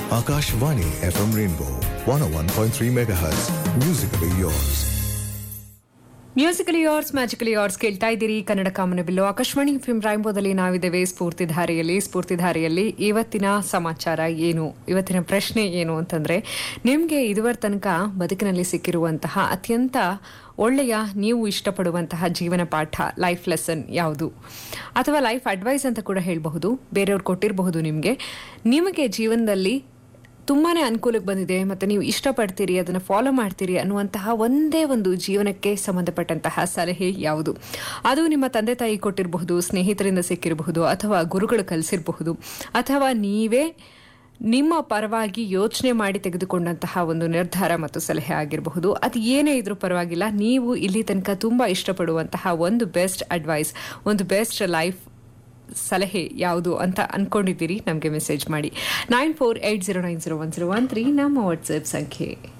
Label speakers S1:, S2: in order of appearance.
S1: Akashvani FM Rainbow 101.3 MHz. Musically yours.
S2: Musically yours magically yours ಕೇಳ್ತಾ ಇದ್ದೀರಿ ಕನ್ನಡ ಕಾಮನ bill Akashvani film ರಾಯಂಬೋದಲ್ಲಿ ನಾವಿದ್ದೇವೆ ಸ್ಫೂರ್ತಿಧಾರೆಯಲ್ಲಿ ಸ್ಫೂರ್ತಿಧಾರೆಯಲ್ಲಿ ಇವತ್ತಿನ ಸಮಾಚಾರ ಏನು ಇವತ್ತಿನ ಪ್ರಶ್ನೆ ಏನು ಅಂತಂದ್ರೆ ನಿಮಗೆ ಇದುವರ ತನಕ ಬದುಕಿನಲ್ಲಿ ಸಿಕ್ಕಿರುವಂತಹ ಅತ್ಯಂತ ಒಳ್ಳೆಯ ನೀವು ಇಷ್ಟಪಡುವಂತಹ ಜೀವನ ಪಾಠ ಲೈಫ್ ಲೆಸನ್ ಯಾವುದು ಅಥವಾ ಲೈಫ್ ಅಡ್ವೈಸ್ ಅಂತ ಕೂಡ ಹೇಳಬಹುದು ಬೇರೆಯವ್ರು ಕೊಟ್ಟಿರಬಹುದು ನಿಮಗೆ ನಿಮಗೆ ಜೀವನದಲ್ಲಿ ತುಂಬಾನೇ ಅನುಕೂಲಕ್ಕೆ ಬಂದಿದೆ ಮತ್ತೆ ನೀವು ಇಷ್ಟಪಡ್ತೀರಿ ಅದನ್ನು ಫಾಲೋ ಮಾಡ್ತೀರಿ ಅನ್ನುವಂತಹ ಒಂದೇ ಒಂದು ಜೀವನಕ್ಕೆ ಸಂಬಂಧಪಟ್ಟಂತಹ ಸಲಹೆ ಯಾವುದು ಅದು ನಿಮ್ಮ ತಂದೆ ತಾಯಿ ಕೊಟ್ಟಿರಬಹುದು ಸ್ನೇಹಿತರಿಂದ ಸಿಕ್ಕಿರಬಹುದು ಅಥವಾ ಗುರುಗಳು ಕಲಿಸಿರಬಹುದು ಅಥವಾ ನೀವೇ ನಿಮ್ಮ ಪರವಾಗಿ ಯೋಚನೆ ಮಾಡಿ ತೆಗೆದುಕೊಂಡಂತಹ ಒಂದು ನಿರ್ಧಾರ ಮತ್ತು ಸಲಹೆ ಆಗಿರಬಹುದು ಅದು ಏನೇ ಇದ್ರೂ ಪರವಾಗಿಲ್ಲ ನೀವು ಇಲ್ಲಿ ತನಕ ತುಂಬಾ ಇಷ್ಟಪಡುವಂತಹ ಒಂದು ಬೆಸ್ಟ್ ಅಡ್ವೈಸ್ ಒಂದು ಬೆಸ್ಟ್ ಲೈಫ್ ಸಲಹೆ ಯಾವುದು ಅಂತ ಅನ್ಕೊಂಡಿದ್ದೀರಿ ನಮಗೆ ಮೆಸೇಜ್ ಮಾಡಿ nine four eight zero nine zero one zero one three ನಮ್ಮ ವಾಟ್ಸ್ಆಪ್ ಸಂಖ್ಯೆ